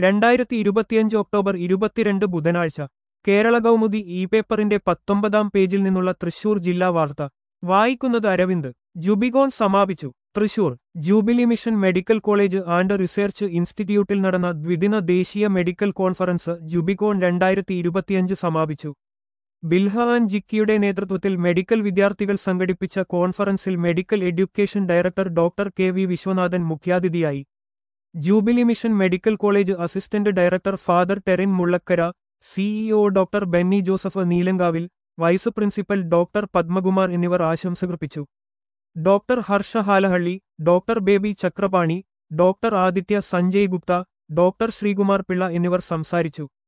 രണ്ടായിരത്തി ഇരുപത്തിയഞ്ച് ഒക്ടോബർ ഇരുപത്തിരണ്ട് ബുധനാഴ്ച കേരള കൗമുദി ഇ പേപ്പറിന്റെ പത്തൊമ്പതാം പേജിൽ നിന്നുള്ള തൃശൂർ ജില്ലാ വാർത്ത വായിക്കുന്നത് അരവിന്ദ് ജുബികോൺ സമാപിച്ചു Thrissur jubilee mission medical college and research ഇൻസ്റ്റിറ്റ്യൂട്ടിൽ നടന്ന ദ്വിദിന ദേശീയ മെഡിക്കൽ കോൺഫറൻസ് ജുബികോൺ രണ്ടായിരത്തി ഇരുപത്തിയഞ്ച് സമാപിച്ചു ബിൽഹാൻ ജിക്കിയുടെ നേതൃത്വത്തിൽ മെഡിക്കൽ വിദ്യാർത്ഥികൾ സംഘടിപ്പിച്ച കോൺഫറൻസിൽ medical education director doctor K V Viswanathan മുഖ്യാതിഥിയായി jubilee mission medical college assistant director father Terin Mullakkara CEO doctor Benny Joseph Neelankavil vice principal doctor Padmakumar എന്നിവർ ആശംസകർപ്പിച്ചു doctor Harsha Halahalli doctor Baby Chakrapani doctor Aditya Sanjay Gupta doctor Sreekumar Pillai എന്നിവർ സംസാരിച്ചു